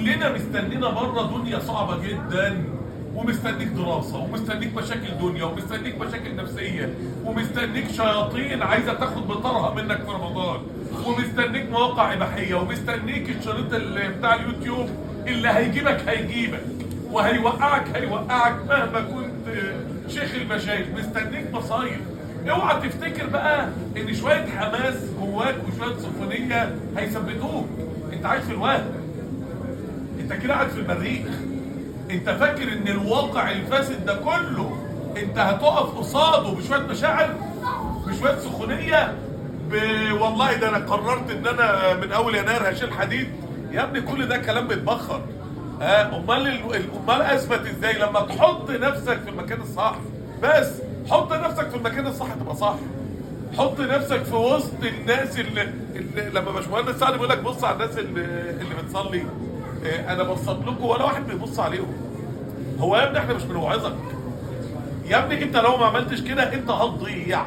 كلنا مستنينا بره دنيا صعبه جدا ومستنيك دراسه ومستنيك مشاكل دنيا ومستنيك مشاكل نفسيه ومستنيك شياطين عايزه تاخد بطارها منك في رمضان ومستنيك مواقع اباحيه ومستنيك الشريط اللي بتاع اليوتيوب اللي هيجيبك هيجيبك وهيوقعك هيوقعك مهما كنت شيخ المشايخ مستنيك مصايب اوعى تفتكر بقى ان شويه حماس جواك وشويه سخونيه هيثبتوك انت عايش في الوهم انت كده قاعد في المريخ انت فاكر ان الواقع الفاسد ده كله انت هتقف قصاده بشويه مشاعر بشويه سخونيه ب... والله ده انا قررت ان انا من اول يناير هشيل حديد يا ابني كل ده كلام بيتبخر ها امال ال- امال اثبت ازاي لما تحط نفسك في المكان الصح بس حط نفسك في المكان الصح تبقى صح حط نفسك في وسط الناس اللي, اللي لما باشمهندس سعد بيقول لك بص على الناس اللي, اللي بتصلي اه، انا بصت لكم ولا واحد بيبص عليهم هو يا ابني احنا مش بنوعظك يا ابني انت لو ما عملتش كده انت هتضيع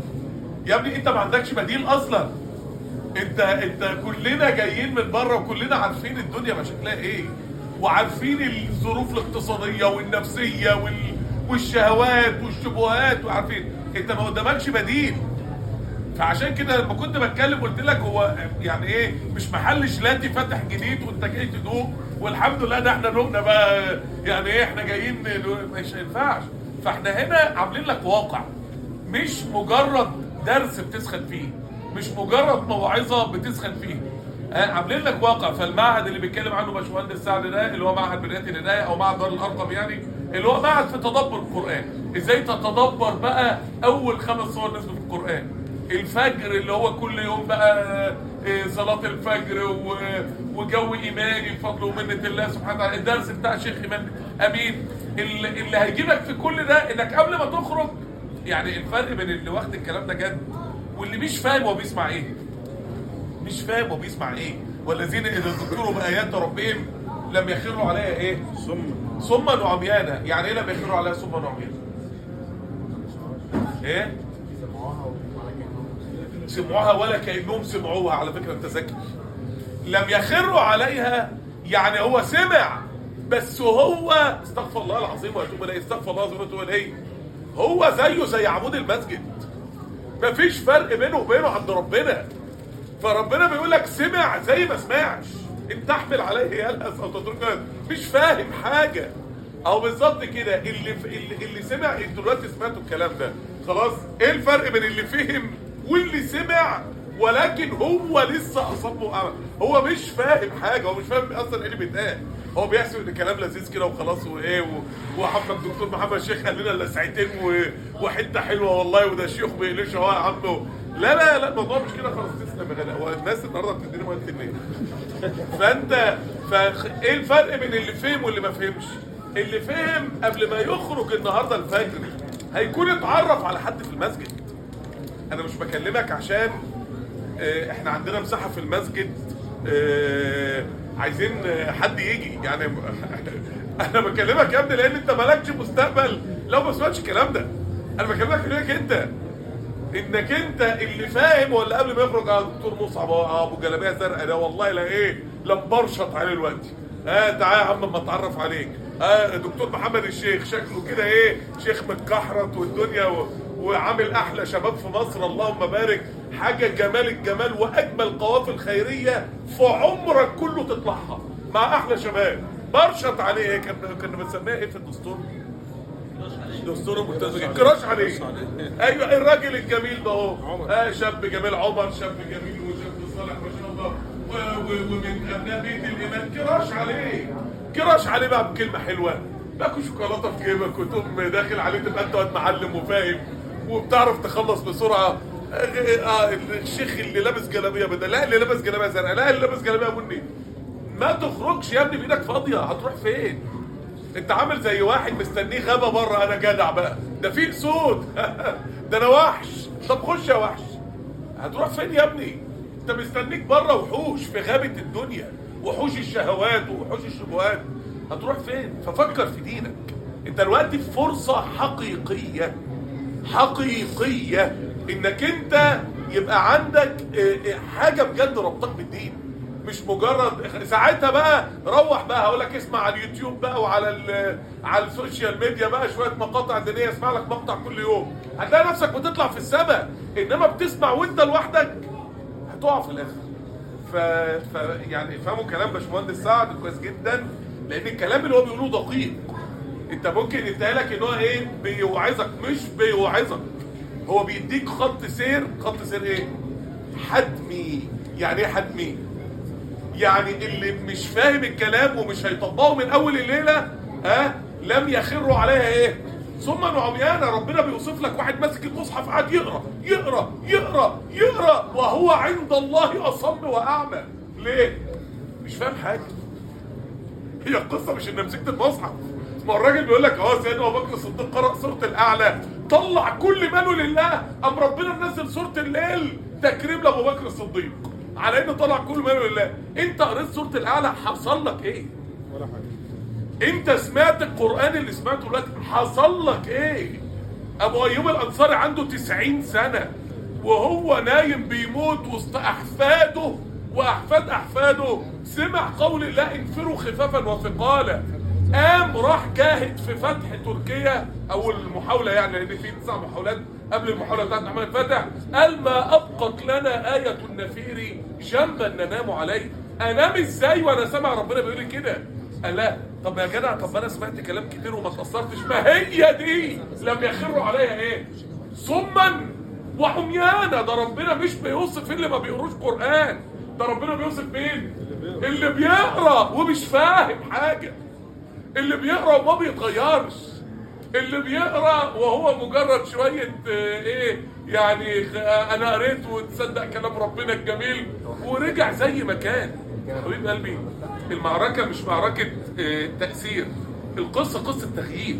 يا ابني انت ما عندكش بديل اصلا انت انت كلنا جايين من بره وكلنا عارفين الدنيا مشاكلها ايه وعارفين الظروف الاقتصاديه والنفسيه وال والشهوات والشبهات وعارفين انت ما قدامكش بديل فعشان كده لما كنت بتكلم قلت لك هو يعني ايه مش محل شلاتي فاتح جديد وانت جاي تدوق والحمد لله ده احنا دقنا بقى يعني ايه احنا جايين ندوق، مش هينفعش فاحنا هنا عاملين لك واقع مش مجرد درس بتسخن فيه مش مجرد موعظه بتسخن فيه آه، عاملين لك واقع فالمعهد اللي بيتكلم عنه باشمهندس سعد ده اللي هو معهد بدايه الهدايه او معهد دار الارقم يعني اللي هو معهد في تدبر القران ازاي تتدبر بقى اول خمس صور نزلوا في القران الفجر اللي هو كل يوم بقى آه، صلاة الفجر و- وجو إيماني بفضل ومنة الله سبحانه وتعالى الدرس بتاع شيخ إيمان أمين اللي اللي هيجيبك في كل ده إنك قبل ما تخرج يعني الفرق بين اللي واخد الكلام ده جد واللي مش فاهم هو بيسمع إيه مش فاهم هو بيسمع إيه والذين إذا ذكروا بآيات ربهم لم يخروا عليها إيه ثم صما وعميانا يعني إيه لم يخروا عليها صما وعميانا إيه سمعوها ولا كأنهم سمعوها على فكرة انت ذكي لم يخروا عليها يعني هو سمع بس هو استغفر الله العظيم واتوب اليه استغفر الله العظيم واتوب اليه هو زيه زي عمود المسجد مفيش فرق بينه وبينه عند ربنا فربنا بيقول لك سمع زي ما سمعش ان تحمل عليه يلهث او تتركه مش فاهم حاجه او بالظبط كده اللي اللي, اللي سمع انتوا دلوقتي سمعتوا الكلام ده خلاص ايه الفرق بين اللي فهم واللي سمع ولكن هو لسه اصابه أعمى. هو مش فاهم حاجه هو مش فاهم اصلا ايه اللي بيتقال هو بيحسب ان الكلام لذيذ كده وخلاص وايه و- وحضرتك الدكتور محمد شيخ قال لنا لسعتين و- وحته حلوه والله وده شيخ بيقلش اهو يا عم لا لا لا الموضوع مش كده خالص تسلم يا غالي هو الناس النهارده بتديني وقت الليل فانت ف ايه الفرق بين اللي فهم واللي ما فهمش اللي فهم قبل ما يخرج النهارده الفجر هيكون اتعرف على حد في المسجد انا مش بكلمك عشان آه، احنا عندنا مساحه في المسجد آه، عايزين آه، حد يجي يعني انا بكلمك يا ابني لان انت مالكش مستقبل لو ما سمعتش الكلام ده انا بكلمك ليك انت انك انت اللي فاهم ولا قبل ما يخرج على دكتور مصعب أهو ابو جلابيه زرقاء ده والله لا ايه لا مبرشط عليه دلوقتي اه تعالى يا عم اما اتعرف عليك اه دكتور محمد الشيخ شكله كده ايه شيخ متكحرت والدنيا و... وعامل احلى شباب في مصر اللهم بارك حاجه جمال الجمال واجمل قوافل خيريه في عمرك كله تطلعها مع احلى شباب برشط عليه إيه؟ كان كنا بنسميها ايه في الدستور؟ دستور المتزوجين كراش عليه ايوه الراجل الجميل ده اهو آه شاب جميل عمر شاب جميل وشاب صالح ما شاء الله و- و- ومن ابناء بيت الايمان كراش عليه كراش عليه بقى بكلمه حلوه باكل شوكولاته في جيبك وتقوم داخل عليه تبقى انت واد معلم وفاهم وبتعرف تخلص بسرعه آه آه الشيخ اللي لابس جلابيه بدل لا اللي لابس جلابيه زرقاء لا اللي لابس جلابيه بني ما تخرجش يا ابني بايدك فاضيه هتروح فين انت عامل زي واحد مستنيه غابه بره انا جدع بقى ده في اسود ده انا وحش طب خش يا وحش هتروح فين يا ابني انت مستنيك بره وحوش في غابه الدنيا وحوش الشهوات وحوش الشبهات هتروح فين ففكر في دينك انت دلوقتي في فرصه حقيقيه حقيقيه انك انت يبقى عندك اه، اه، حاجه بجد ربطك بالدين مش مجرد ساعتها بقى روح بقى هقول لك اسمع على اليوتيوب بقى وعلى ال- على السوشيال ميديا بقى شويه مقاطع دينيه اسمع لك مقطع كل يوم هتلاقي نفسك بتطلع في السماء انما بتسمع وانت لوحدك هتقع في الاخر ف... ف يعني افهموا كلام باشمهندس سعد كويس جدا لان الكلام اللي هو بيقوله دقيق انت ممكن يتقال لك ان هو ايه بيوعظك مش بيوعظك هو بيديك خط سير خط سير ايه حتمي يعني ايه حتمي يعني اللي مش فاهم الكلام ومش هيطبقه من اول الليله ها لم يخروا عليها ايه ثم عميانة ربنا بيوصف لك واحد ماسك المصحف قاعد يقرا يقرا يقرا يقرا وهو عند الله اصم واعمى ليه مش فاهم حاجه هي القصه مش ان مسكت المصحف ما الراجل بيقول لك اه سيدنا ابو بكر الصديق قرأ سوره الاعلى طلع كل ماله لله قام ربنا منزل سوره الليل تكريم لابو بكر الصديق على انه طلع كل ماله لله انت قريت سوره الاعلى حصل لك ايه ولا حاجه انت سمعت القرآن اللي سمعته دلوقتي حصل لك ايه ابو ايوب الانصاري عنده 90 سنة وهو نايم بيموت وسط احفاده واحفاد احفاده سمع قول الله انفروا خفافا وثقالا قام راح جاهد في فتح تركيا اول محاولة يعني لان في تسع محاولات قبل المحاولة بتاعت محمد الفاتح قال ما ابقت لنا آية النفير جنبا ننام عليه انام ازاي وانا سامع ربنا بيقول لي كده قال لا طب يا جدع طب انا سمعت كلام كتير وما اتأثرتش ما هي دي لم يخروا عليها ايه صما وعميانا ده ربنا مش بيوصف اللي ما بيقروش قرآن ده ربنا بيوصف مين اللي بيقرا ومش فاهم حاجة اللي بيقرا وما بيتغيرش اللي بيقرا وهو مجرد شويه آه، ايه يعني آه، انا قريت وتصدق كلام ربنا الجميل ورجع زي ما كان حبيب قلبي المعركه مش معركه آه، تاثير القصه قصه تغيير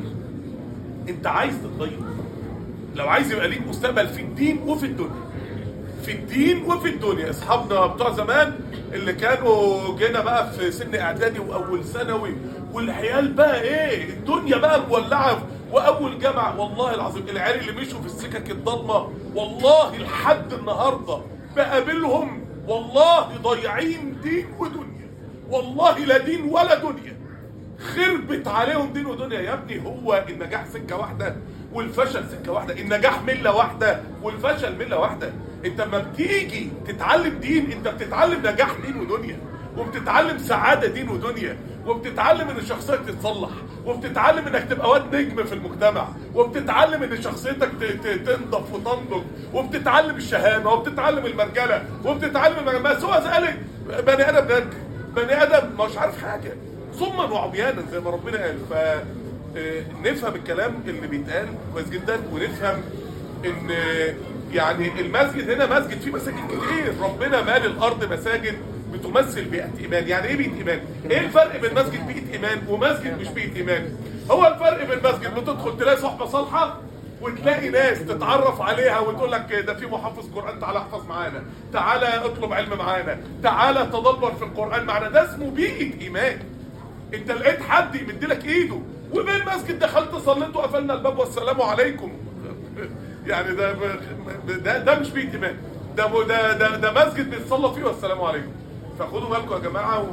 انت عايز تتغير لو عايز يبقى ليك مستقبل في الدين وفي الدنيا في الدين وفي الدنيا اصحابنا بتوع زمان اللي كانوا جينا بقى في سن اعدادي واول ثانوي والعيال بقى ايه الدنيا بقى مولعه واول جامعه والله العظيم العيال اللي مشوا في السكك الضلمه والله لحد النهارده بقابلهم والله ضايعين دين ودنيا والله لا دين ولا دنيا خربت عليهم دين ودنيا يا ابني هو النجاح سكه واحده والفشل سكه واحده النجاح مله واحده والفشل مله واحده انت لما بتيجي تتعلم دين انت بتتعلم نجاح دين ودنيا وبتتعلم سعاده دين ودنيا وبتتعلم ان شخصيتك تتصلح وبتتعلم انك تبقى واد نجم في المجتمع وبتتعلم ان شخصيتك ت- ت- تنضف وتنضج وبتتعلم الشهامه وبتتعلم المرجله وبتتعلم المج- ما سوى ذلك بني ادم ناجح بني ادم مش عارف حاجه صما وعميانا زي ما ربنا قال ف آه، نفهم الكلام اللي بيتقال كويس جدا ونفهم ان آه، يعني المسجد هنا مسجد فيه مساجد كتير ربنا مال الارض مساجد بتمثل بيئة ايمان يعني ايه بيئة ايمان ايه الفرق بين مسجد بيئة ايمان ومسجد مش بيئة ايمان هو الفرق بين مسجد بتدخل تلاقي صحبة صالحة وتلاقي ناس تتعرف عليها وتقول لك ده في محافظ قرآن تعالى احفظ معانا تعالى اطلب علم معانا تعالى تدبر في القرآن معانا ده اسمه بيئة ايمان انت لقيت حد يمد لك ايده وبين مسجد دخلت صليت وقفلنا الباب والسلام عليكم يعني ده ده, ده مش بيئة ايمان ده ده ده, ده مسجد بيتصلى فيه والسلام عليكم فخدوا بالكم يا جماعه